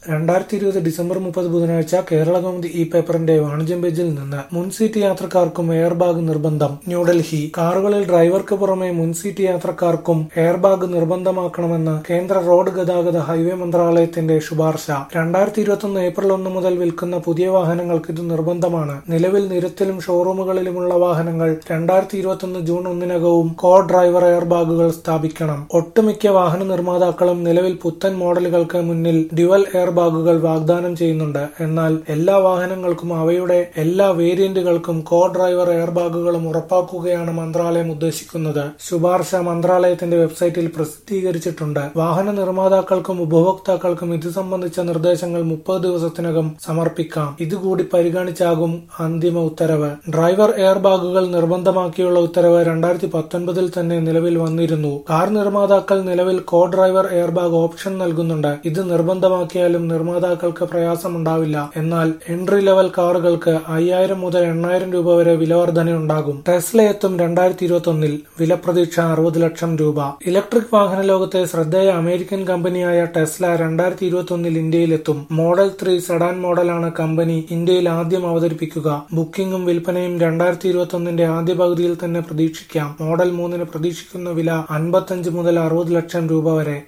രണ്ടായിരത്തി ഇരുപത് ഡിസംബർ മുപ്പത് ബുധനാഴ്ച കേരളകൗമുദി ഇ പേപ്പറിന്റെ വാണിജ്യം പേജിൽ നിന്ന് മുൻസീറ്റ് യാത്രക്കാർക്കും എയർ ബാഗ് നിർബന്ധം ന്യൂഡൽഹി കാറുകളിൽ ഡ്രൈവർക്ക് പുറമെ മുൻസീറ്റ് യാത്രക്കാർക്കും എയർ ബാഗ് നിർബന്ധമാക്കണമെന്ന് കേന്ദ്ര റോഡ് ഗതാഗത ഹൈവേ മന്ത്രാലയത്തിന്റെ ശുപാർശ രണ്ടായിരത്തി ഇരുപത്തൊന്ന് ഏപ്രിൽ ഒന്ന് മുതൽ വിൽക്കുന്ന പുതിയ വാഹനങ്ങൾക്ക് ഇത് നിർബന്ധമാണ് നിലവിൽ നിരത്തിലും ഷോറൂമുകളിലുമുള്ള വാഹനങ്ങൾ രണ്ടായിരത്തി ഇരുപത്തൊന്ന് ജൂൺ ഒന്നിനകവും കോ ഡ്രൈവർ എയർ ബാഗുകൾ സ്ഥാപിക്കണം ഒട്ടുമിക്ക വാഹന നിർമ്മാതാക്കളും നിലവിൽ പുത്തൻ മോഡലുകൾക്ക് മുന്നിൽ ഡ്യുവൽ എയർ ബാഗുകൾ വാഗ്ദാനം ചെയ്യുന്നുണ്ട് എന്നാൽ എല്ലാ വാഹനങ്ങൾക്കും അവയുടെ എല്ലാ വേരിയന്റുകൾക്കും കോ ഡ്രൈവർ എയർ ബാഗുകളും ഉറപ്പാക്കുകയാണ് മന്ത്രാലയം ഉദ്ദേശിക്കുന്നത് ശുപാർശ മന്ത്രാലയത്തിന്റെ വെബ്സൈറ്റിൽ പ്രസിദ്ധീകരിച്ചിട്ടുണ്ട് വാഹന നിർമ്മാതാക്കൾക്കും ഉപഭോക്താക്കൾക്കും ഇത് സംബന്ധിച്ച നിർദ്ദേശങ്ങൾ മുപ്പത് ദിവസത്തിനകം സമർപ്പിക്കാം ഇതുകൂടി പരിഗണിച്ചാകും അന്തിമ ഉത്തരവ് ഡ്രൈവർ എയർ ബാഗുകൾ നിർബന്ധമാക്കിയുള്ള ഉത്തരവ് രണ്ടായിരത്തി പത്തൊൻപതിൽ തന്നെ നിലവിൽ വന്നിരുന്നു കാർ നിർമ്മാതാക്കൾ നിലവിൽ co driver airbag option നൽകുന്നുണ്ട് ഇത് നിർബന്ധമാക്കിയാലും നിർമ്മാതാക്കൾക്ക് പ്രയാസമുണ്ടാവില്ല എന്നാൽ എൻട്രി ലെവൽ കാറുകൾക്ക് അയ്യായിരം മുതൽ എണ്ണായിരം രൂപ വരെ വിലവർധനയുണ്ടാകും ടെസ്ല എത്തും രണ്ടായിരത്തി ഇരുപത്തൊന്നിൽ വില പ്രതീക്ഷ അറുപത് ലക്ഷം രൂപ ഇലക്ട്രിക് വാഹന ലോകത്തെ ശ്രദ്ധേയ അമേരിക്കൻ കമ്പനിയായ ടെസ്ല രണ്ടായിരത്തി ഇരുപത്തൊന്നിൽ ഇന്ത്യയിലെത്തും മോഡൽ ത്രീ സെഡാൻ മോഡലാണ് കമ്പനി ഇന്ത്യയിൽ ആദ്യം അവതരിപ്പിക്കുക ബുക്കിംഗും വിൽപ്പനയും രണ്ടായിരത്തി ഇരുപത്തൊന്നിന്റെ ആദ്യ പകുതിയിൽ തന്നെ പ്രതീക്ഷിക്കാം മോഡൽ മൂന്നിന് പ്രതീക്ഷിക്കുന്ന വില അൻപത്തഞ്ച് മുതൽ അറുപത് ലക്ഷം രൂപ വരെ